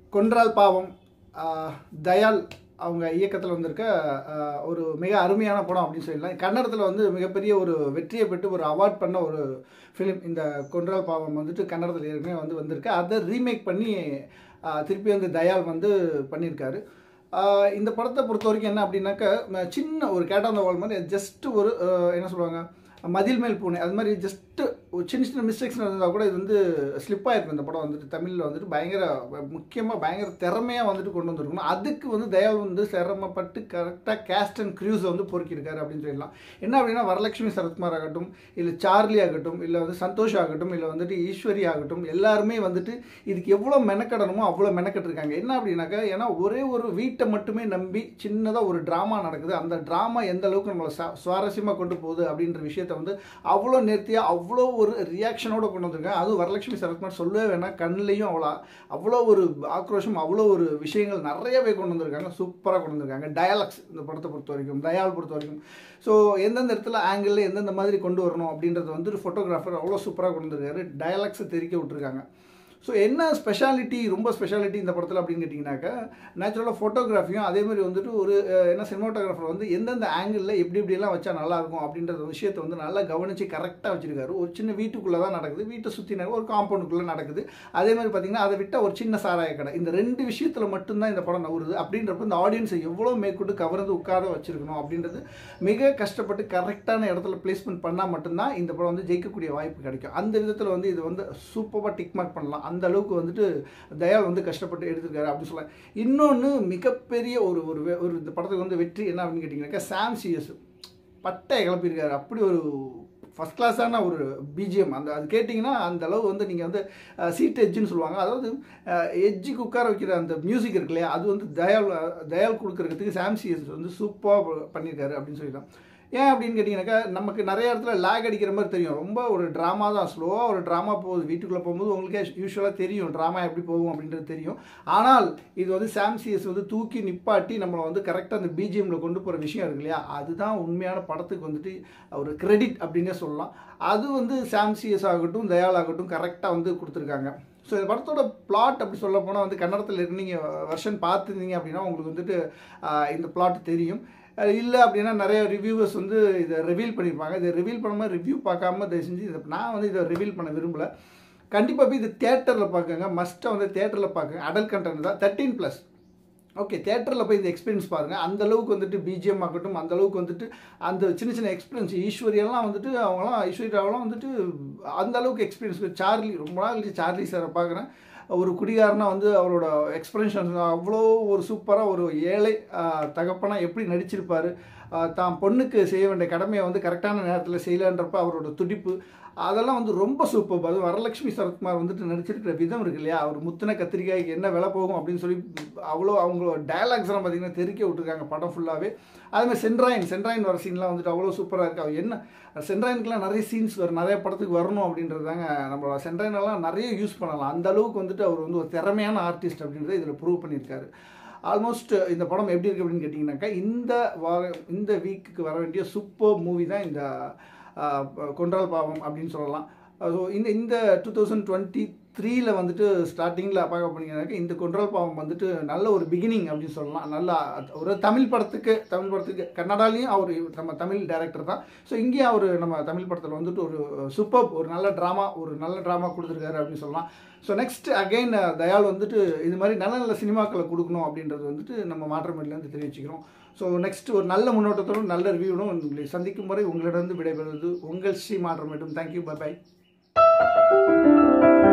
கொன்றால் பாவம் ஆஹ், தயால் அவங்க இயக்கத்தில் வந்திருக்க ஆஹ், ஒரு மிக அருமையான படம் அப்படின்னு சொல்லலாம் கன்னடத்தில் வந்து மிகப்பெரிய ஒரு வெற்றியை பெற்று ஒரு அவார்ட் பண்ண ஒரு ஃபிலிம் இந்த கொன்றால் பாவம் வந்துட்டு கன்னடத்தில் ஏற்கனவே வந்து வந்திருக்கு அதை ரீமேக் பண்ணி ஆஹ், திருப்பி வந்து தயால் வந்து பண்ணியிருக்காரு ஆஹ், இந்த படத்தை பொறுத்த வரைக்கும் என்ன அப்படின்னாக்கா ம- சின்ன ஒரு கேட் ஆன் த வால் மாதிரி ஜஸ்ட் ஒரு ஆஹ், என்ன சொல்லுவாங்க மதில் மேல் பூனை அது மாதிரி ஜஸ்ட்டு ஒரு சின்ன சின்ன மிஸ்டேக்ஸ் இருந்தால் கூட இது வந்து ஸ்லிப் ஆயிருக்கும் இந்த படம் வந்துட்டு தமிழில் வந்துட்டு பயங்கர முக்கியமாக பயங்கர திறமையாக வந்துட்டு கொண்டு வந்திருக்கணும் அதுக்கு வந்து தயால் வந்து சிரமப்பட்டு கரெக்டாக கேஸ்ட் அண்ட் க்ரூஸை வந்து பொறுக்கியிருக்காரு அப்படின்னு சொல்லலாம் என்ன அப்படின்னா வரலட்சுமி சரத்குமார் ஆகட்டும் இல்லை சார்லி ஆகட்டும் இல்லை வந்து சந்தோஷ் ஆகட்டும் இல்லை வந்துட்டு ஈஸ்வரி ஆகட்டும் எல்லாருமே வந்துட்டு இதுக்கு எவ்வளோ மெனக்கடணுமோ அவ்வளோ மெனக்கட்டிருக்காங்க என்ன அப்படின்னாக்கா ஏன்னா ஒரே ஒரு வீட்டை மட்டுமே நம்பி சின்னதாக ஒரு ட்ராமா நடக்குது அந்த ட்ராமா எந்த அளவுக்கு நம்மளை சா சுவாரஸ்யமாக கொண்டு போகுது அப்படின்ற விஷயத்தை வந்து அவ்வளோ நேர்த்தியாக அவ்வளோ ஒரு ரியாக்ஷனோட கொண்டு வந்திருக்காங்க அதுவும் வரலட்சுமி சரத்குமார் சொல்லவே வேணாம் கண்ணிலையும் அவ்வளோ அவ்வளோ ஒரு ஆக்ரோஷம் அவ்வளோ ஒரு விஷயங்கள் நிறையவே கொண்டு வந்திருக்காங்க சூப்பராக கொண்டு வந்திருக்காங்க டயலாக்ஸ் இந்த படத்தை பொறுத்த வரைக்கும் தயால் பொறுத்த வரைக்கும் ஸோ எந்தெந்த இடத்துல ஆங்கிளில் எந்தெந்த மாதிரி கொண்டு வரணும் அப்படின்றது வந்து ஃபோட்டோகிராஃபர் அவ்வளோ சூப்பராக கொண்டு வந்திருக்காரு டயலாக்ஸை தெரிக்க விட்டுருக்காங்க ஸோ என்ன ஸ்பெஷாலிட்டி ரொம்ப ஸ்பெஷாலிட்டி இந்த படத்தில் அப்படின்னு கேட்டிங்கனாக்கா நேச்சுரலாக ஃபோட்டோகிராஃபியும் அதே மாதிரி வந்துட்டு ஒரு அஹ், என்ன சினிமாட்டோகிராஃபர் வந்து எந்தெந்த ஆங்கிளில் எப்படி எப்படியெல்லாம் வச்சா நல்லாயிருக்கும் அப்படின்றத விஷயத்தை வந்து நல்லா கவனித்து கரெக்டாக வச்சிருக்காரு ஒரு சின்ன வீட்டுக்குள்ளே தான் நடக்குது வீட்டை சுற்றி ஒரு காம்பவுண்டுக்குள்ளே நடக்குது அதே மாதிரி பார்த்தீங்கன்னா அதை விட்டால் ஒரு சின்ன சாராய கடை இந்த ரெண்டு விஷயத்தில் மட்டும்தான் இந்த படம் நவுறுது அப்படின்றப்ப இந்த ஆடியன்ஸை எவ்வளோ மேற்கொண்டு கவர்ந்து உட்கார வச்சிருக்கணும் அப்படின்றது மிக கஷ்டப்பட்டு கரெக்டான இடத்துல பிளேஸ்மெண்ட் பண்ணால் மட்டும்தான் இந்த படம் வந்து ஜெயிக்கக்கூடிய வாய்ப்பு கிடைக்கும் அந்த விதத்தில் வந்து இது வந்து சூப்பராக டிக் மார்க் பண்ணலாம் அந்த அளவுக்கு வந்துட்டு தயால் வந்து கஷ்டப்பட்டு எடுத்திருக்காரு அப்படின்னு சொல்லலாம் இன்னொன்று மிகப்பெரிய ஒரு ஒரு வே- ஒரு இந்த படத்துக்கு வந்து வெற்றி என்ன அப்படின்னு கேட்டிங்கனாக்கா சாம் சிஎஸ் பட்டை கிளப்பியிருக்காரு அப்படி ஒரு ஃபஸ்ட் கிளாஸான ஒரு பிஜிஎம் அந்த அது கேட்டிங்கன்னா அந்த அளவு வந்து நீங்கள் வந்து சீட் எட்ஜுன்னு சொல்லுவாங்க அதாவது எட்ஜுக்கு உட்கார வைக்கிற அந்த மியூசிக் இருக்கு இல்லையா அது வந்து தயால் தயால் கொடுக்குறதுக்கு சாம் சிஎஸ் வந்து சூப்பராக பண்ணியிருக்காரு அப்படின்னு சொல்லிடலாம் ஏன் அப்படின்னு கேட்டிங்கனாக்கா நமக்கு நிறைய இடத்துல லேக் அடிக்கிற மாதிரி தெரியும் ரொம்ப ஒரு ட்ராமா தான் ஸ்லோவாக ஒரு ட்ராமா போகுது வீட்டுக்குள்ளே போகும்போது உங்களுக்கே யூஸ்வலாக தெரியும் ட்ராமா எப்படி போகும் அப்படின்றது தெரியும் ஆனால் இது வந்து சாம்சிஎஸ் வந்து தூக்கி நிப்பாட்டி நம்மளை வந்து கரெக்டாக அந்த பிஜிஎம்மில் கொண்டு போகிற விஷயம் இருக்கு இல்லையா அதுதான் உண்மையான படத்துக்கு வந்துட்டு ஒரு கிரெடிட் அப்படின்னே சொல்லலாம் அது வந்து சாம்சிஎஸ் ஆகட்டும் தயால் ஆகட்டும் கரெக்டாக வந்து கொடுத்துருக்காங்க ஸோ இந்த படத்தோட பிளாட் அப்படி சொல்ல போனால் வந்து கன்னடத்தில் இருந்து நீங்கள் வெர்ஷன் பார்த்துருந்தீங்க அப்படின்னா உங்களுக்கு வந்துட்டு ஆஹ், இந்த பிளாட் தெரியும் இல்லை அப்படின்னா நிறைய ரிவ்யூவர்ஸ் வந்து இதை ரிவீல் பண்ணியிருப்பாங்க இதை ரிவீல் பண்ணாமல் ரிவ்யூ பார்க்காம தயவு செஞ்சு இதை நான் வந்து இதை ரிவீல் பண்ண விரும்பல கண்டிப்பாக போய் இது தேட்டரில் பார்க்குங்க மஸ்ட்டாக வந்து தேட்டரில் பார்க்குங்க அடல்ட் கண்டென்ட் தான் தேர்ட்டீன் ப்ளஸ் ஓகே தேட்டரில் போய் இந்த எக்ஸ்பீரியன்ஸ் பாருங்கள் அந்த அளவுக்கு வந்துட்டு பிஜிஎம் ஆகட்டும் அந்த அளவுக்கு வந்துட்டு அந்த சின்ன சின்ன எக்ஸ்பீரியன்ஸ் ஈஸ்வரியெல்லாம் வந்துட்டு அவங்களாம் ஐஸ்வர்யாவெல்லாம் வந்துட்டு அந்த அளவுக்கு எக்ஸ்பீரியன்ஸ் சார்லி ரொம்ப நாள் கழிச்சு சார்லி சாரை பார்க்குறேன் ஒரு குடிகாரனா வந்து அவரோட எக்ஸ்பிரஷன்ஸ் அவ்வளோ ஒரு சூப்பராக ஒரு ஏழை தகப்பனா எப்படி நடிச்சிருப்பார் தான் பொண்ணுக்கு செய்ய வேண்டிய கடமையை வந்து கரெக்டான நேரத்தில் செய்யலன்றப்ப அவரோட துடிப்பு அதெல்லாம் வந்து ரொம்ப சூப்பர் அது வரலட்சுமி சரத்குமார் வந்துட்டு நடிச்சிருக்கிற விதம் இருக்கு இல்லையா அவர் முத்தின கத்திரிக்காய்க்கு என்ன விலை போகும் அப்படின்னு சொல்லி அவ்வளோ அவங்களோட டயலாக்ஸ்லாம் பார்த்தீங்கன்னா தெறிக்க விட்டுருக்காங்க படம் ஃபுல்லாகவே அதுமாதிரி சென்ட்ராயின் சென்ட்ராயின் வர சீன்லாம் வந்துட்டு அவ்வளோ சூப்பராக இருக்கு அவர் என்ன சென்ட்ராயினுக்குலாம் நிறைய சீன்ஸ் வரும் நிறைய படத்துக்கு வரணும் அப்படின்றதாங்க நம்மளோட சென்ட்ராயினெல்லாம் நிறைய யூஸ் பண்ணலாம் அந்த அளவுக்கு வந்துட்டு அவர் வந்து ஒரு திறமையான ஆர்டிஸ்ட் அப்படின்றத இதில் ப்ரூவ் பண்ணியிருக்காரு ஆல்மோஸ்ட் இந்த படம் எப்படி இருக்குது அப்படின்னு கேட்டிங்கனாக்கா இந்த வார இந்த வீக்குக்கு வர வேண்டிய சூப்பர் மூவி தான் இந்த ஆஹ், கொன்றால் பாவம் அப்படின்னு சொல்லலாம் ஸோ இந்த இந்த டூ தௌசண்ட் டுவெண்ட்டி த்ரீல வந்துட்டு ஸ்டார்டிங்கில் பார்க்க போனீங்கன்னாக்கா இந்த கொன்றால் பாவம் வந்துட்டு நல்ல ஒரு பிகினிங் அப்படின்னு சொல்லலாம் நல்லா ஒரு தமிழ் படத்துக்கு தமிழ் படத்துக்கு கன்னடாலையும் அவர் நம்ம தமிழ் டைரக்டர் தான் ஸோ இங்கேயும் அவர் நம்ம தமிழ் படத்தில் வந்துட்டு ஒரு சூப்பர் ஒரு நல்ல ட்ராமா ஒரு நல்ல ட்ராமா கொடுத்துருக்காரு அப்படின்னு சொல்லலாம் ஸோ நெக்ஸ்ட் அகைன் தயால் வந்துட்டு இது மாதிரி நல்ல நல்ல சினிமாக்களை கொடுக்கணும் அப்படின்றது வந்துட்டு நம்ம மாற்றமேட்லேருந்து தெரிவிச்சுக்கிறோம் ஸோ நெக்ஸ்ட் ஒரு நல்ல முன்னோட்டத்தோடும் நல்ல ரிவ்யூடும் உங்களை சந்திக்கும் வரை உங்களிடம் விடைபெறுவது உங்கள் ஸ்ரீ மாற்றமேட்டும் தேங்க்யூ பை பை